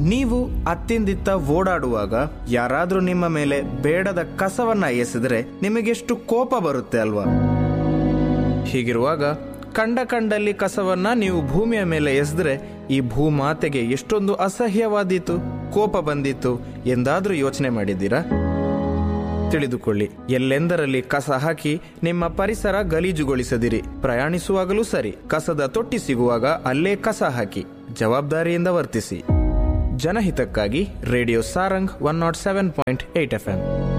ನೀವು ಅತ್ತಿಂದಿತ್ತ ಓಡಾಡುವಾಗ ಯಾರಾದ್ರೂ ನಿಮ್ಮ ಮೇಲೆ ಬೇಡದ ಕಸವನ್ನ ಎಸೆದ್ರೆ ನಿಮಗೆಷ್ಟು ಕೋಪ ಬರುತ್ತೆ ಅಲ್ವಾ ಹೀಗಿರುವಾಗ ಕಂಡ ಕಂಡಲ್ಲಿ ಕಸವನ್ನ ನೀವು ಭೂಮಿಯ ಮೇಲೆ ಎಸೆದ್ರೆ ಈ ಭೂಮಾತೆಗೆ ಎಷ್ಟೊಂದು ಅಸಹ್ಯವಾದೀತು ಕೋಪ ಬಂದಿತ್ತು ಎಂದಾದ್ರೂ ಯೋಚನೆ ಮಾಡಿದ್ದೀರಾ ತಿಳಿದುಕೊಳ್ಳಿ ಎಲ್ಲೆಂದರಲ್ಲಿ ಕಸ ಹಾಕಿ ನಿಮ್ಮ ಪರಿಸರ ಗಲೀಜುಗೊಳಿಸದಿರಿ ಪ್ರಯಾಣಿಸುವಾಗಲೂ ಸರಿ ಕಸದ ತೊಟ್ಟಿ ಸಿಗುವಾಗ ಅಲ್ಲೇ ಕಸ ಹಾಕಿ ಜವಾಬ್ದಾರಿಯಿಂದ ವರ್ತಿಸಿ ಜನಹಿತಕ್ಕಾಗಿ radio Sarang one nought seven point eight F M